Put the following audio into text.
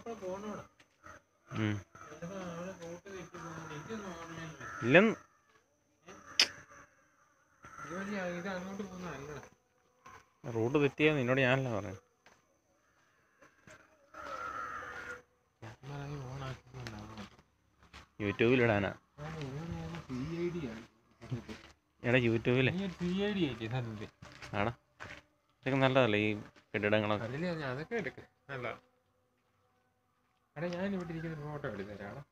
അവിടെ പോണോടാ ഉം. ചിലപ്പോ അവിടെ റൂട്ട് തെറ്റി പോകുന്നുണ്ട് എനിക്കൊന്നും ഓൺലൈനിൽ ഇല്ലെന്ന് ഇതുവഴി ഇത് അങ്ങോട്ട് പോകുന്ന അല്ലടാ റൂട്ട് തെറ്റിയാ നിന്നോട് ഞാനല്ല പറഞ്ഞു ക്യാമറ ഓണാക്കുന്നുണ്ടാവും യൂട്യൂബിലിടാനാ സി ഐ ഡി ആണ് എടാ യൂട്യൂബിലെ നീ സി ഐ ഡി ആയിട്ട് സത്യത്തിൽ ആടാ ഇതൊക്കെ നല്ലതല്ലേ ഈ കെട്ടിടങ്ങളൊക്കെ അതിൽ ഞാൻ അതൊക്കെ എടുക്ക് അല്ല എടാ ഞാൻ ഇവിടെ ഇരിക്കുന്ന ഫോട്ടോ എടുത്തരാടാ